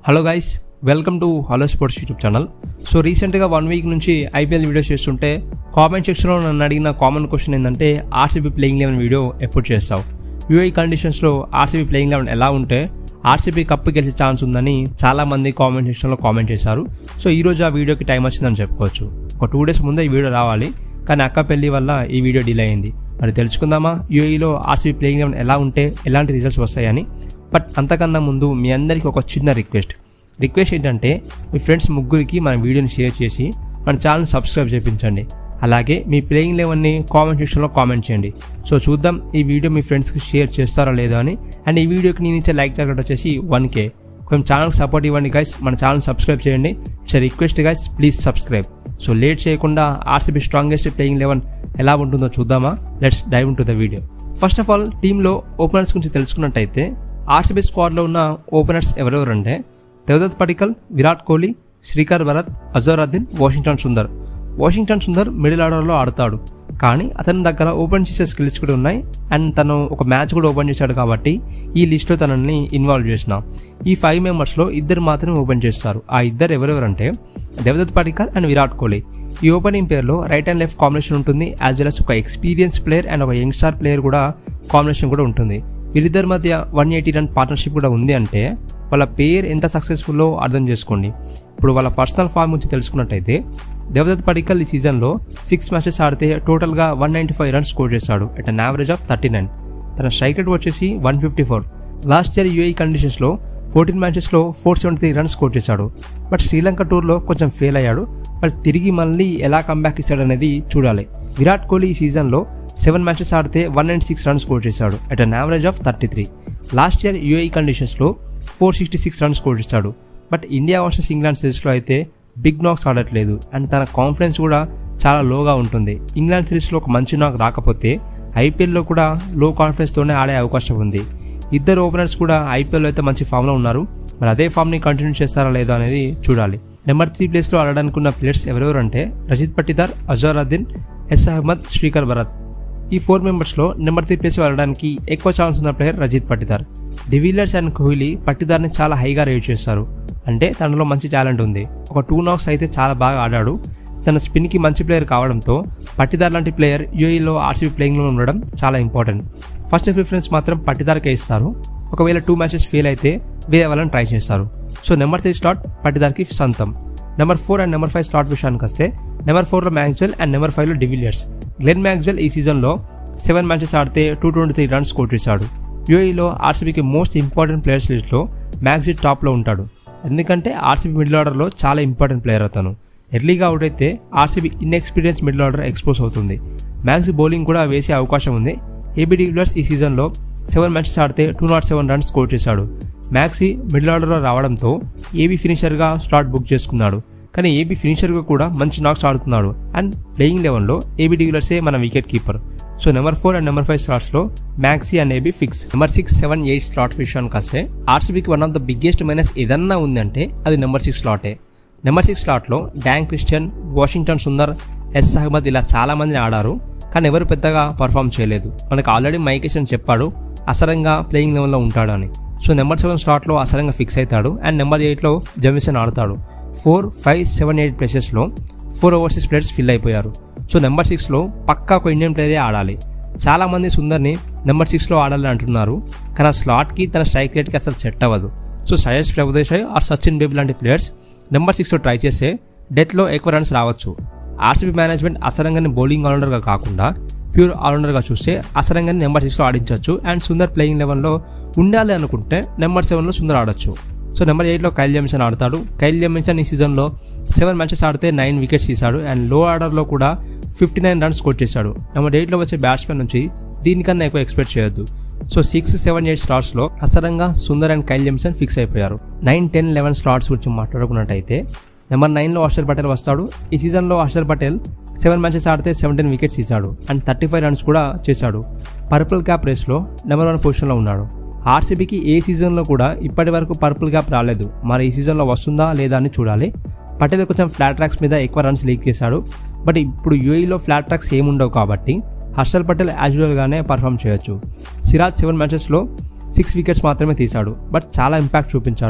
hello guys welcome to hello sports YouTube channel so రీసెంట్గా one week నుంచి IPL videos చేస్తుంటే comment సెక్షన్లో నన్ను అడిగిన కామన్ క్వశ్చన్ ఏంటంటే ఆర్సీబీ ప్లేయింగ్ లెవెన్ వీడియో ఎప్పుడు చేస్తావు యూఐ కండిషన్స్లో ఆర్సీబీ ప్లేయింగ్ లెవెన్ ఎలా ఉంటే ఆర్సీబీ కప్పు గెలిచే ఛాన్స్ ఉందని చాలామంది కామెంట్ సెక్షన్లో కామెంట్ చేశారు సో ఈరోజు ఆ వీడియోకి టైం వచ్చిందని చెప్పుకోవచ్చు ఒక టూ డేస్ ముందే ఈ వీడియో రావాలి కానీ అక్క పెళ్లి వల్ల ఈ వీడియో డిలే అయింది మరి తెలుసుకుందామా యూఏఈలో ఆర్సీబీ ప్లేయింగ్ లెవెన్ ఎలా ఉంటే ఎలాంటి రిజల్ట్స్ వస్తాయని బట్ అంతకన్నా ముందు మీ అందరికీ ఒక చిన్న రిక్వెస్ట్ రిక్వెస్ట్ ఏంటంటే మీ ఫ్రెండ్స్ ముగ్గురికి మన వీడియోని షేర్ చేసి మన ఛానల్ సబ్స్క్రైబ్ చేయించండి అలాగే మీ ప్లేయింగ్ లెవెన్ని కామెంట్ సెక్షన్లో కామెంట్ చేయండి సో చూద్దాం ఈ వీడియో మీ ఫ్రెండ్స్కి షేర్ చేస్తారా లేదా అని అండ్ ఈ వీడియోకి నేను ఇచ్చే లైక్ టార్గెట్ వచ్చేసి వన్ కే కొంచెం ఛానల్కి సపోర్ట్ ఇవ్వండి గైస్ మన ఛానల్ సబ్స్క్రైబ్ చేయండి it's request guys please subscribe so late చేయకుండా ఆర్సీబీ స్ట్రాంగెస్ట్ ప్లేయింగ్ లెవెన్ ఎలా ఉంటుందో చూద్దామా let's dive to the video first of all టీంలో ఓపెనర్స్ గురించి తెలుసుకున్నట్టయితే ఆర్సీబీ స్క్వాడ్లో ఉన్న ఓపెనర్స్ ఎవరెవరంటే Devdutt Padikkal Virat Kohli Srikar Bharat Azharuddeen Washington Sundar Washington Sundar middle ఆర్డర్లో ఆడతాడు కానీ అతని దగ్గర ఓపెన్ చేసే స్కిల్స్ కూడా ఉన్నాయి అండ్ తను ఒక మ్యాచ్ కూడా ఓపెన్ చేశాడు కాబట్టి ఈ లిస్ట్లో తనని ఇన్వాల్వ్ చేసిన ఈ ఫైవ్ మెంబర్స్లో ఇద్దరు మాత్రమే ఓపెన్ చేస్తారు ఆ ఇద్దరు ఎవరెవరంటే దేవదత్ పడికల్ అండ్ విరాట్ కోహ్లీ ఈ ఓపెనింగ్ పేర్లో రైట్ అండ్ లెఫ్ట్ కాంబినేషన్ ఉంటుంది యాజ్ వెల్ అస్ ఒక ఎక్స్పీరియన్స్ ప్లేయర్ అండ్ ఒక యంగ్స్టార్ ప్లేయర్ కూడా కాంబినేషన్ కూడా ఉంటుంది వీరిద్దరి మధ్య వన్ ఎయిటీ రన్ పార్ట్నర్షిప్ కూడా ఉంది అంటే వాళ్ళ పేరు ఎంత సక్సెస్ఫుల్లో అర్థం చేసుకోండి ఇప్పుడు వాళ్ళ పర్సనల్ ఫామ్ గురించి తెలుసుకున్నట్టయితే దేవదత్ పడికల్ ఈ సీజన్లో సిక్స్ మ్యాచెస్ ఆడితే టోటల్గా one ninety five runs score చేశాడు at an average of thirty nine తన స్ట్రైక్ రేట్ వచ్చేసి one fifty four last year UAE కండిషన్స్లో ఫోర్టీన్ మ్యాచెస్లో four seventy three runs score చేశాడు బట్ శ్రీలంక టూర్లో కొంచెం ఫెయిల్ అయ్యాడు బట్ తిరిగి మళ్ళీ ఎలా కంబ్యాక్ ఇస్తాడనేది చూడాలి విరాట్ కోహ్లీ ఈ సీజన్లో సెవెన్ మ్యాచెస్ ఆడితే one ninety six runs score చేశాడు at an average of thirty three last year UAE కండిషన్స్లో four sixty six runs score చేశాడు బట్ ఇండియా వర్సెస్ ఇంగ్లాండ్ సిరీస్లో అయితే బిగ్ నాక్స్ ఆడట్లేదు అండ్ తన కాన్ఫిడెన్స్ కూడా చాలా లోగా ఉంటుంది ఇంగ్లాండ్ సిరీస్లో ఒక మంచి నాక్ రాకపోతే ఐపీఎల్లో కూడా లో కాన్ఫిడెన్స్తోనే ఆడే అవకాశం ఉంది ఇద్దరు ఓపెనర్స్ కూడా ఐపీఎల్లో అయితే మంచి ఫామ్లో ఉన్నారు మరి అదే ఫామ్ని కంటిన్యూ చేస్తారా లేదా అనేది చూడాలి నెంబర్ త్రీ ప్లేస్లో ఆడడానికి ఉన్న ప్లేయర్స్ ఎవరెవరు అంటే రజిత్ పట్టిదార్ అజరుద్దీన్ ఎస్ అహ్మద్ శ్రీకర్ భరత్ ఈ ఫోర్ మెంబర్స్లో నెంబర్ త్రీ ప్లేస్ వెళ్ళడానికి ఎక్కువ ఛాన్స్ ఉన్న player Rajat Patidar de Villiers and Kohli పట్టిదార్ని చాలా హైగా రేట్ చేస్తారు అంటే తనలో మంచి టాలెంట్ ఉంది ఒక టూ నాక్స్ అయితే చాలా బాగా ఆడాడు తన స్పిన్కి మంచి ప్లేయర్ కావడంతో పట్టిదార్ లాంటి ప్లేయర్ యూఏలో ఆర్సీబీ ప్లేయింగ్లో ఉండడం చాలా ఇంపార్టెంట్ ఫస్ట్ ప్రిఫరెన్స్ మాత్రం పట్టిదార్కే ఇస్తారు ఒకవేళ టూ మ్యాచెస్ ఫెయిల్ అయితే వేరే వాళ్ళని ట్రై చేస్తారు సో నెంబర్ త్రీ స్లాట్ పట్టిదార్కి సొంతం number four and number five slot విషయానికి వస్తే నెంబర్ ఫోర్లో మ్యాక్స్వెల్ అండ్ నెంబర్ ఫైవ్లో డివిలియర్స్ గ్లెన్ మ్యాక్స్వెల్ ఈ సీజన్లో సెవెన్ మ్యాచెస్ ఆడితే two twenty three runs score చేశాడు యూఏఈలో ఆర్సీబీకి మోస్ట్ ఇంపార్టెంట్ ప్లేయర్స్ లిస్ట్లో మ్యాక్సీ టాప్లో ఉంటాడు ఎందుకంటే ఆర్సీబీ మిడిల్ ఆర్డర్లో చాలా ఇంపార్టెంట్ ప్లేయర్ అతను ఎర్లీగా అవుట్ అయితే RCB inexperience middle order expose అవుతుంది మ్యాక్సీ బౌలింగ్ కూడా వేసే అవకాశం ఉంది ఏబీ డివిలియర్స్ ఈ సీజన్లో సెవెన్ మ్యాచెస్ ఆడితే two not seven runs score చేశాడు మ్యాక్సీ మిడిల్ ఆర్డర్లో రావడంతో ఏబీ ఫినిషర్గా స్లాట్ బుక్ చేసుకున్నాడు కానీ ఏబీ ఫినిషర్గా కూడా మంచి నాక్స్ ఆడుతున్నాడు అండ్ ప్లేయింగ్ లెవెన్లో ఏబీ డివిలర్సే మన wicket keeper so number four and number five స్లాట్స్లో Maxi and AB fix number six seven eight slot విషయానికి వస్తే ఆర్సీబీకి one of the biggest minus ఏదన్నా ఉందంటే అది నెంబర్ సిక్స్ స్లాటే నెంబర్ సిక్స్ స్లాట్లో Dan Christian Washington Sundar S Ahmed ఇలా చాలా మందిని ఆడారు కానీ ఎవరు పెద్దగా పర్ఫామ్ చేయలేదు మనకు ఆల్రెడీ మైకేషన్ చెప్పాడు అసలంగా ప్లేయింగ్ లెవెల్లో ఉంటాడు అని so number seven slot Hasaranga fix అవుతాడు అండ్ నెంబర్ ఎయిట్లో జమిసన్ ఆడతాడు ఫోర్ ఫైవ్ సెవెన్ ఎయిట్ ప్లేసెస్లో ఫోర్ ఓవర్సీస్ ప్లేయర్స్ ఫిల్ అయిపోయారు సో నెంబర్ సిక్స్లో పక్కా ఒక ఇండియన్ ప్లేయరే ఆడాలి చాలామంది సుందర్ని నెంబర్ సిక్స్లో ఆడాలని అంటున్నారు కానీ ఆ స్లాట్కి తన స్ట్రైక్ రేట్కి అసలు సెట్ అవ్వదు సో సయస్ ప్రభుదేశాయ్ ఆర్ సచిన్ బేబీ లాంటి ప్లేయర్స్ నెంబర్ సిక్స్లో ట్రై చేస్తే డెత్లో ఎక్కువ రన్స్ రావచ్చు ఆర్సీబీ మేనేజ్మెంట్ అసలంగానే బౌలింగ్ ఆల్రౌండర్గా కాకుండా ప్యూర్ ఆల్రౌండర్గా చూస్తే అసలంగానే నెంబర్ సిక్స్లో ఆడించవచ్చు అండ్ సుందర్ ప్లేయింగ్ లెవెన్లో ఉండాలి అనుకుంటే నెంబర్ సెవెన్లో సుందర్ ఆడొచ్చు సో నెంబర్ ఎయిట్లో కైల్ జెమిసన్ ఆడతాడు కైల్ జెమిసన్ ఈ సీజన్లో సెవెన్ మ్యాచెస్ ఆడితే నైన్ వికెట్స్ తీశాడు అండ్ లో ఆర్డర్లో కూడా ఫిఫ్టీ నైన్ రన్స్ స్కోర్ చేశాడు నెంబర్ ఎయిట్లో వచ్చే బ్యాట్స్మెన్ నుంచి దీనికన్నా ఎక్కువ ఎక్స్పెక్ట్ చేయొద్దు సో సిక్స్ సెవెన్ ఎయిట్ స్లాట్స్లో Hasaranga Sundar and Kyle Jamieson fix అయిపోయారు నైన్ టెన్ లెవెన్ స్లాట్స్ గురించి మాట్లాడుకున్నట్టయితే నెంబర్ నైన్లో హర్షల్ పటేల్ వస్తాడు ఈ సీజన్లో హర్షల్ పటేల్ సెవెన్ మ్యాచెస్ ఆడితే సెవెంటీన్ వికెట్స్ తీశాడు అండ్ థర్టీ ఫైవ్ రన్స్ కూడా చేశాడు పర్పుల్ క్యాప్ రేస్లో నెంబర్ వన్ పొజిషన్లో ఉన్నాడు ఆర్సీబీకి ఏ సీజన్లో కూడా ఇప్పటి వరకు పర్పుల్ క్యాప్ రాలేదు మరి ఈ సీజన్లో వస్తుందా లేదా అని చూడాలి పటేల్ కొంచెం ఫ్లాట్ ట్రాక్స్ మీద ఎక్కువ రన్స్ లీక్ చేశాడు బట్ ఇప్పుడు యూఏలో ఫ్లాట్ ట్రాక్స్ ఏముండవు కాబట్టి హర్షల్ పటేల్ యాజువల్గానే పర్ఫామ్ చేయొచ్చు సిరాజ్ సెవెన్ మ్యాచెస్లో సిక్స్ వికెట్స్ మాత్రమే తీశాడు బట్ చాలా ఇంపాక్ట్ చూపించాడు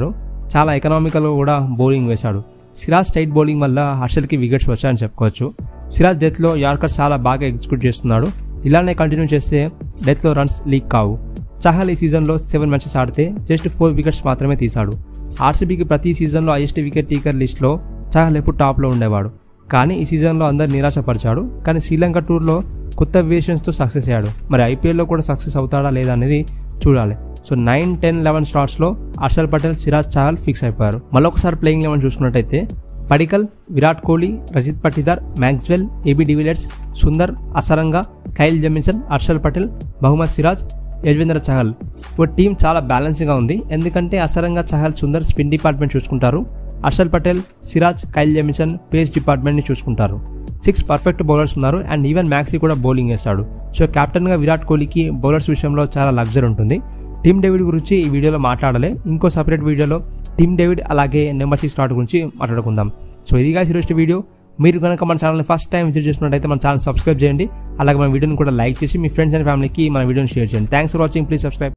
చాలా ఎకనామికల్గా కూడా బౌలింగ్ వేశాడు సిరాజ్ టైట్ బౌలింగ్ వల్ల హర్షల్కి వికెట్స్ వచ్చాయని చెప్పుకోవచ్చు సిరాజ్ డెత్లో యార్కర్ చాలా బాగా ఎగ్జిక్యూట్ చేస్తున్నాడు ఇలానే కంటిన్యూ చేస్తే డెత్లో రన్స్ లీక్ కావు చహల్ ఈ సీజన్లో సెవెన్ మ్యాచెస్ ఆడితే జస్ట్ ఫోర్ వికెట్స్ మాత్రమే తీశాడు ఆర్సీబీకి ప్రతి సీజన్లో హైయెస్ట్ వికెట్ టీకర్ లిస్ట్లో చహల్ ఎప్పుడు టాప్లో ఉండేవాడు కానీ ఈ సీజన్లో అందరు నిరాశపరిచాడు కానీ శ్రీలంక టూర్లో కొత్త వేరియేషన్స్తో సక్సెస్ అయ్యాడు మరి ఐపీఎల్లో కూడా సక్సెస్ అవుతాడా లేదా అనేది చూడాలి సో నైన్ టెన్ లెవెన్ స్లాట్స్లో హర్షల్ పటేల్ సిరాజ్ చహల్ ఫిక్స్ అయిపోయారు మళ్ళొకసారి ప్లేయింగ్ లెవెన్ చూసుకున్నట్టయితే Padikkal Virat Kohli Rajat Patidar Maxwell AB de Villiers Sundar Hasaranga Kyle Jamieson Harshal Patel Mohammed Siraj Yuzvendra Chahal ఓ టీం చాలా బ్యాలెన్స్గా ఉంది ఎందుకంటే అసరంగా చహల్ సుందర్ స్పిన్ డిపార్ట్మెంట్ చూసుకుంటారు Harshal Patel Siraj Kyle Jamieson pace డిపార్ట్మెంట్ని చూసుకుంటారు సిక్స్ పర్ఫెక్ట్ బౌలర్స్ ఉన్నారు అండ్ ఈవెన్ మ్యాక్సీ కూడా బౌలింగ్ వేస్తాడు సో కెప్టెన్గా విరాట్ కోహ్లీకి బౌలర్స్ విషయంలో చాలా లగ్జరీ ఉంటుంది టీమ్ డేవిడ్ గురించి ఈ వీడియోలో మాట్లాడాలి ఇంకో సపరేట్ వీడియోలో టీమ్ డేవిడ్ అలాగే నెంబర్ సిక్స్ స్లాట్ గురించి మాట్లాడుకుందాం సో ఇదిగా ఈరోజు వీడియో మీరు కనుక మన ఛానల్ని ఫస్ట్ టైం విజిట్ చేసినట్టయితే మన ఛానల్ సబ్స్క్రైబ్ చేయండి అలాగే మన వీడియోని కూడా లైక్ చేసి మీ ఫ్రెండ్స్ అండ్ ఫ్యామిలీకి మన వీడియోని షేర్ చేయండి thanks for watching please subscribe